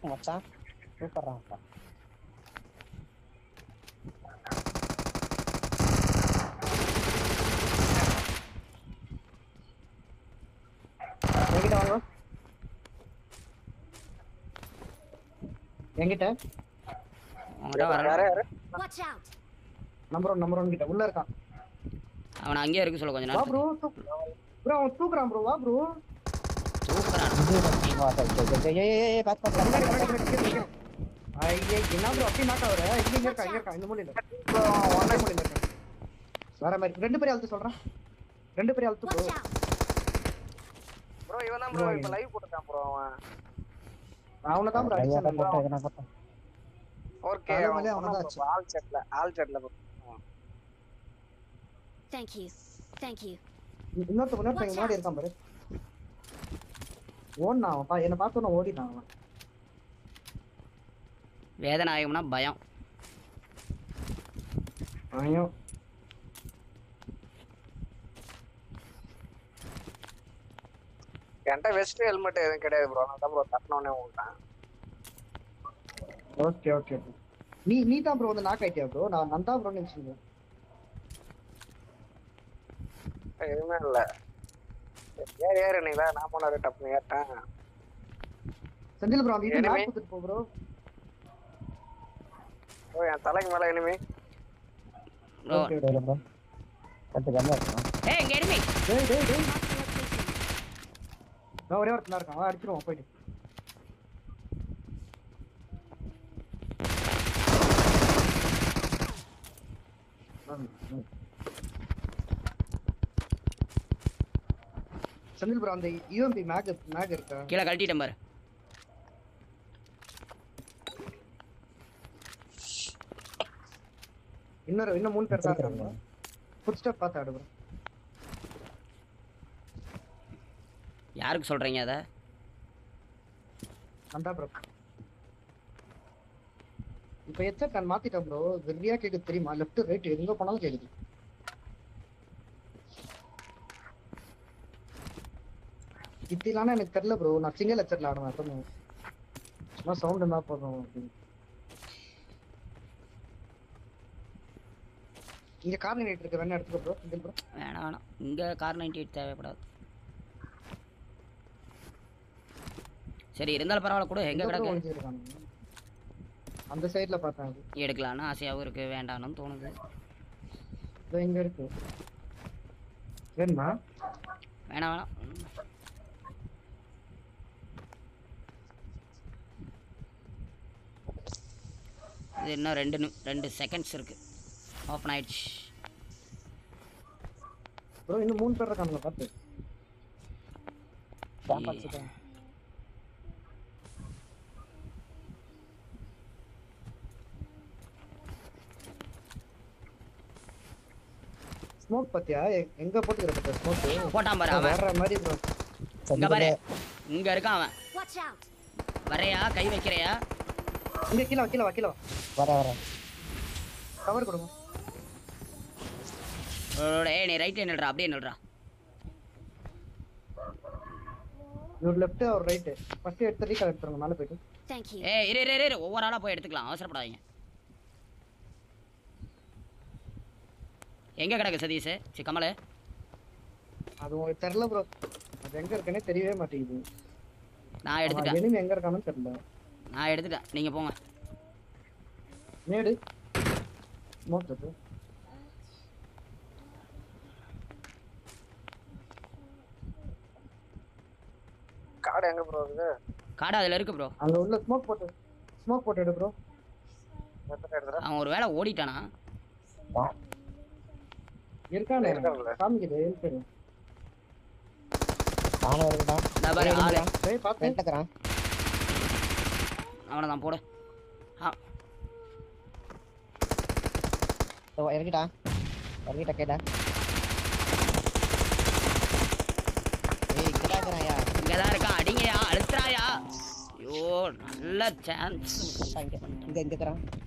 மச்சான் சூப்பர்ரா மச்சான் என்கிட்ட வாங்க என்கிட்ட உங்ககிட்ட யாரு வர யாரு Watch out! Number one number one கிட்ட உள்ள இருக்கான் அவனை அங்கேயே இருக்க சொல்ல கொஞ்ச வா நேரம் ப்ரோ ப்ரோ அவன் தூக்குறான் ப்ரோ வா ப்ரோ தூக்குறான் ஐயே என்ன ப்ரோ அப்படி நாக்கா வர இங்க இங்க இருக்கா இங்க இருக்கா இந்த மூலையில ஒன்னே மூலையில இருக்கா வர மாதிரி ரெண்டு பேரும் அழுத்து சொல்றேன் ரெண்டு பேரும் அழுத்து ப்ரோ Watch out! ப்ரோ இவன் தான் ப்ரோ இப்ப லைவ் போட்டுட்டான் ப்ரோ அவன் அவனை தான் ப்ரோ அடிச்சான் ஓகே அதே மாதிரி அவன்தான் ஆச்சு. ஆல் செட்ல ஆல் செட்ல Thank you. Thank you. இன்னொருத்த இன்னொருத்த இங்க முன்னாடி இருக்கான் பாரு ஓடினான் அவன் பா- என்னை பார்த்தோன்னு ஓடினான் அவன் வேதநாயகம்னா பயம் ஐயோ என்கிட்ட வெஸ்ட் ஹெல்மெட் எதுவும் கிடையாது ப்ரோ நான் தான் ப்ரோ தட்டினோடனே விட்டான் ஓகே ஓகே நீ நீ தான் ப்ரோ வந்து நாக் ஆயிட்டியா ப்ரோ நான் நான் தான் ப்ரோ நினைச்சிருந்தேன் எதுவுமே இல்ல ஏறு ஏறு நீங்களா நான் போனாரு டப்புனு ஏறிட்டேன் செந்தில் ப்ரோ அந்த இது Enemy. நாக் கொடுத்துட்டு போ ப்ரோ ஓ என் தலைக்கு மேல இனிமே ஓ ஓகே ஏய் இங்க enemy. டேய் டேய் டேய் Mark the location. நான் ஒரே ஒருத்தனா இருக்கான் அவன் அடிச்சிருவான் போயிட்டு செந்தில் ப்ரோ அந்த யூஎம்பி மேக் மேக் இருக்கா கீழே கழட்டிட்டேன் பாரு இன்னொரு இன்னும் மூணு பேர் தான் இருக்காங்க ஃபுட் ஸ்டெப் பார்த்து ஆடு ப்ரோ யாருக்கு சொல்றீங்க அதை அந்த ப்ரோ இப்போ ஹெட்செட் நான் மாத்திட்டேன் ப்ரோ வெறியா கேக்குது தெரியுமா லெஃப்ட் ரைட் எங்க போனாலும் கேக்குது இப்படிலாம் எனக்கு தெரியல ப்ரோ நான் சிங்கிள் ஹெட்செட்ல ஆடுவேன் எப்பவுமே சும்மா சவுண்ட் இருந்தா போதும் அப்படின்னு. இங்க கார்டினேட் இருக்கு வேணா எடுத்துக்கோ ப்ரோ சிங்கிள் ப்ரோ வேணாம் வேணாம் இங்க கார் நைன்டி எயிட் தேவைப்படாது சரி இருந்தாலும் பரவாயில்ல கூட எங்க கிடக்கு இருக்காங்க அந்த சைடுல பார்த்தேன் அது எடுக்கலாம்னு ஆசையாகவும் இருக்கு வேண்டாம்னு தோணுது இதோ இங்க இருக்கு வேணுமா வேணாம் வேணாம் ம். இது இன்னும் ரெண்டு நி- ரெண்டு செகண்ட்ஸ் இருக்கு ஓப்பன் ஆயிடுச்சு ப்ரோ இன்னும் மூணு பேர் இருக்காங்க பார்த்து ஸ்மோக் பத்தியா எ- எங்க போட்டுக்கிற பத்தியா ஸ்மோக் போட்டான் பாரு அவன் வேற மாதிரி ப்ரோ இங்க பாரு இங்க இருக்கான் அவன் Watch out! வரையா கை வைக்கிறையா இங்க கீழ வா, கீழ வா கீழ வா வர வர கவர் கொடுங்க ஓட, ஏய் நீ ரைட் நில்றா அப்படியே நில்றா இவர் லெஃப்ட் அவர் ரைட் ஃபர்ஸ்ட் எடுத்து ரீகால் எடுத்துருங்க மேல போயிட்டு Thank you. ஏய் இரு இரு, இரு இரு ஒவ்வொரு ஆளா போய் எடுத்துக்கலாம் அவசரப்படாதீங்க எங்க கிடக்கு சதீஷ் சி கமலு அது உங்களுக்கு தெரியல ப்ரோ அது எங்க இருக்குன்னே தெரியவே மாட்டேங்குது நான் எடுத்துட்டேன் எனிமி எங்க இருக்கான்னு தெரியல நான் எடுத்துட்டேன் நீங்க போங்க மேடு ஸ்மோக் இருக்கு காடு எங்க ப்ரோ இருக்குது காடா அதுல இருக்கு ப்ரோ அங்க உள்ள ஸ்மோக் போட்டு ஸ்மோக் போட்டு எடு ப்ரோ எடுத்துட்டு எடுத்துட்டு அவன் ஒரு வேளை ஓடிட்டானா இருக்கானே இருக்கான்ல. காமிக்குது இருக்கு நானும் இருக்குடா இந்த பாரு ஆளு டேய் பாத்து கேட்டுக்கிறேன் அவனை தான் போடு ஆ இறக்கிட்டா இறக்கிட்ட கேட்டா ஏய் இங்கடா இருக்கிறாயா இங்கதான் இருக்கான் அடிங்கயா அழுத்துறாயா ஐயோ நல்ல சான்ஸ் இங்க இங்க இருக்கிறான்